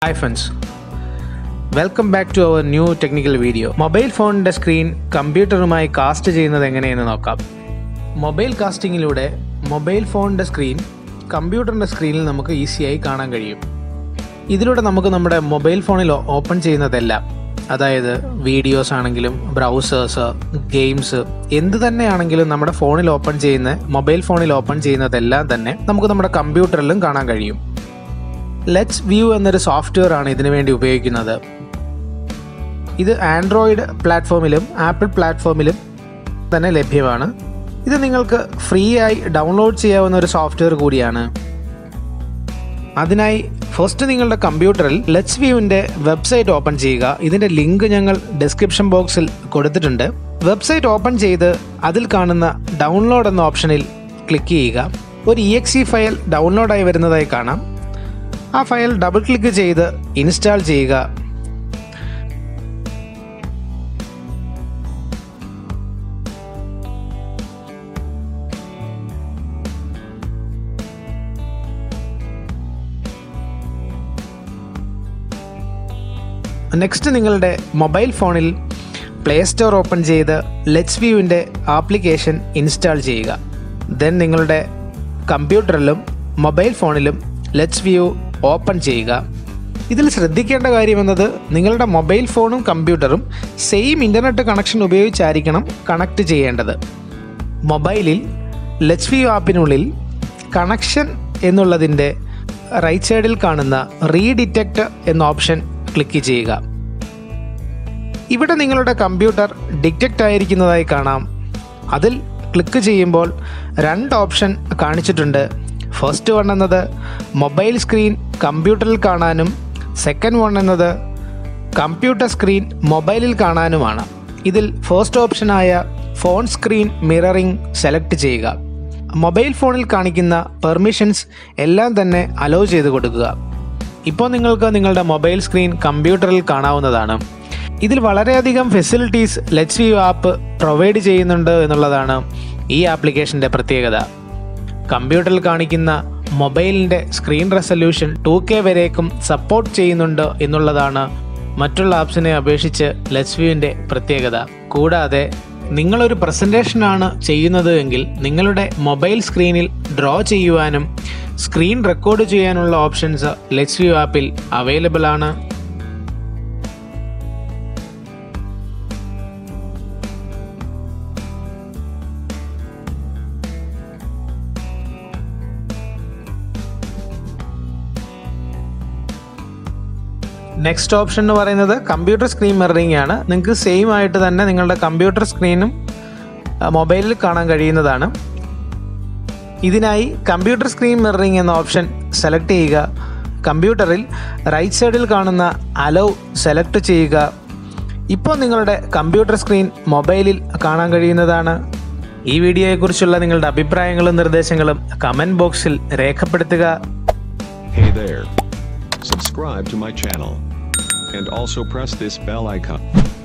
Hi friends welcome back to our new technical video mobile ഫോണിൻ്റെ screen കമ്പ്യൂട്ടറുമായി cast ചെയ്യുന്നത് എങ്ങനെയെന്ന് നോക്കാം മൊബൈൽ കാസ്റ്റിങ്ങിലൂടെ മൊബൈൽ ഫോണിൻ്റെ സ്ക്രീൻ കമ്പ്യൂട്ടറിൻ്റെ സ്ക്രീനിൽ നമുക്ക് ഈസിയായി കാണാൻ കഴിയും ഇതിലൂടെ നമുക്ക് നമ്മുടെ മൊബൈൽ ഫോണിൽ ഓപ്പൺ ചെയ്യുന്നതെല്ലാം അതായത് വീഡിയോസ് ആണെങ്കിലും ബ്രൗസേഴ്സ് ഗെയിംസ് എന്ത് തന്നെയാണെങ്കിലും നമ്മുടെ ഫോണിൽ ഓപ്പൺ ചെയ്യുന്ന മൊബൈൽ ഫോണിൽ ഓപ്പൺ ചെയ്യുന്നതെല്ലാം തന്നെ നമുക്ക് നമ്മുടെ കമ്പ്യൂട്ടറിലും കാണാൻ കഴിയും ലെറ്റ്സ് വ്യൂ എന്നൊരു സോഫ്റ്റ്വെയർ ആണ് ഇതിനു വേണ്ടി ഉപയോഗിക്കുന്നത് ഇത് ആൻഡ്രോയിഡ് പ്ലാറ്റ്ഫോമിലും ആപ്പിൾ പ്ലാറ്റ്ഫോമിലും തന്നെ ലഭ്യമാണ് ഇത് നിങ്ങൾക്ക് ഫ്രീ ആയി ഡൗൺലോഡ് ചെയ്യാവുന്ന ഒരു സോഫ്റ്റ്വെയർ കൂടിയാണ് അതിനായി ഫസ്റ്റ് നിങ്ങളുടെ കമ്പ്യൂട്ടറിൽ ലെറ്റ്സ് വ്യൂവിൻ്റെ വെബ്സൈറ്റ് ഓപ്പൺ ചെയ്യുക ഇതിൻ്റെ ലിങ്ക് ഞങ്ങൾ ഡിസ്ക്രിപ്ഷൻ ബോക്സിൽ കൊടുത്തിട്ടുണ്ട് വെബ്സൈറ്റ് ഓപ്പൺ ചെയ്ത് അതിൽ കാണുന്ന ഡൗൺലോഡ് എന്ന ഓപ്ഷനിൽ ക്ലിക്ക് ചെയ്യുക ഒരു ഇ എക്സ് ഇ ഫയൽ ഡൗൺലോഡായി വരുന്നതായി കാണാം ആ ഫയൽ ഡബിൾ ക്ലിക്ക് ചെയ്ത് ഇൻസ്റ്റാൾ ചെയ്യുക നെക്സ്റ്റ് നിങ്ങളുടെ മൊബൈൽ ഫോണിൽ പ്ലേ സ്റ്റോർ ഓപ്പൺ ചെയ്ത് ലെറ്റ്സ് വ്യൂവിൻ്റെ ആപ്ലിക്കേഷൻ ഇൻസ്റ്റാൾ ചെയ്യുക ദെൻ നിങ്ങളുടെ കമ്പ്യൂട്ടറിലും മൊബൈൽ ഫോണിലും ലെറ്റ്സ് വ്യൂ ഓപ്പൺ ചെയ്യുക ഇതിൽ ശ്രദ്ധിക്കേണ്ട കാര്യമെന്നത് നിങ്ങളുടെ മൊബൈൽ ഫോണും കമ്പ്യൂട്ടറും സെയിം ഇൻ്റർനെറ്റ് കണക്ഷൻ ഉപയോഗിച്ചായിരിക്കണം കണക്ട് ചെയ്യേണ്ടത് മൊബൈലിൽ ലെറ്റ്സ് വ്യൂ ആപ്പിനുള്ളിൽ കണക്ഷൻ എന്നുള്ളതിൻ്റെ റൈറ്റ് സൈഡിൽ കാണുന്ന റീഡിറ്റക്റ്റ് എന്ന ഓപ്ഷൻ ക്ലിക്ക് ചെയ്യുക ഇവിടെ നിങ്ങളുടെ കമ്പ്യൂട്ടർ ഡിറ്റക്റ്റ് ആയിരിക്കുന്നതായി കാണാം അതിൽ ക്ലിക്ക് ചെയ്യുമ്പോൾ രണ്ട് ഓപ്ഷൻ കാണിച്ചിട്ടുണ്ട് ഫസ്റ്റ് വൺ എന്നത് മൊബൈൽ സ്ക്രീൻ കമ്പ്യൂട്ടറിൽ കാണാനും സെക്കൻഡ് വൺ എന്നത് കമ്പ്യൂട്ടർ സ്ക്രീൻ മൊബൈലിൽ കാണാനുമാണ് ഇതിൽ ഫസ്റ്റ് ഓപ്ഷനായ ഫോൺ സ്ക്രീൻ മിററിംഗ് സെലക്ട് ചെയ്യുക മൊബൈൽ ഫോണിൽ കാണിക്കുന്ന പെർമിഷൻസ് എല്ലാം തന്നെ അലോ ചെയ്ത് കൊടുക്കുക ഇപ്പോൾ നിങ്ങൾക്ക് നിങ്ങളുടെ മൊബൈൽ സ്ക്രീൻ കമ്പ്യൂട്ടറിൽ കാണാവുന്നതാണ് ഇതിൽ വളരെയധികം facilities LetsView app provide ചെയ്യുന്നുണ്ട് എന്നുള്ളതാണ് ഈ ആപ്ലിക്കേഷൻ്റെ പ്രത്യേകത കമ്പ്യൂട്ടറിൽ കാണിക്കുന്ന മൊബൈലിൻ്റെ സ്ക്രീൻ റെസൊല്യൂഷൻ ടു കെ വരേക്കും സപ്പോർട്ട് ചെയ്യുന്നുണ്ട് എന്നുള്ളതാണ് മറ്റുള്ള ആപ്സിനെ അപേക്ഷിച്ച് ലെറ്റ്സ് വ്യൂവിൻ്റെ പ്രത്യേകത കൂടാതെ നിങ്ങളൊരു പ്രസൻറ്റേഷനാണ് ചെയ്യുന്നത് എങ്കിൽ നിങ്ങളുടെ മൊബൈൽ സ്ക്രീനിൽ ഡ്രോ ചെയ്യുവാനും സ്ക്രീൻ റെക്കോർഡ് ചെയ്യാനുള്ള ഓപ്ഷൻസ് ലെറ്റ്സ് വ്യൂ ആപ്പിൽ അവൈലബിൾ ആണ് നെക്സ്റ്റ് ഓപ്ഷൻ എന്ന് പറയുന്നത് കമ്പ്യൂട്ടർ സ്ക്രീൻ മിററിംഗ് ആണ് നിങ്ങൾക്ക് സെയിം ആയിട്ട് തന്നെ നിങ്ങളുടെ കമ്പ്യൂട്ടർ സ്ക്രീനും മൊബൈലിൽ കാണാൻ കഴിയുന്നതാണ് ഇതിനായി കമ്പ്യൂട്ടർ സ്ക്രീൻ മിററിംഗ് എന്ന ഓപ്ഷൻ സെലക്ട് ചെയ്യുക കമ്പ്യൂട്ടറിൽ റൈറ്റ് സൈഡിൽ കാണുന്ന അലോ സെലക്ട് ചെയ്യുക ഇപ്പോൾ നിങ്ങളുടെ കമ്പ്യൂട്ടർ സ്ക്രീൻ മൊബൈലിൽ കാണാൻ കഴിയുന്നതാണ് ഈ വീഡിയോയെക്കുറിച്ചുള്ള നിങ്ങളുടെ അഭിപ്രായങ്ങളും നിർദ്ദേശങ്ങളും കമൻറ്റ് ബോക്സിൽ രേഖപ്പെടുത്തുക Hey there. Subscribe to my channel. And also press this bell icon.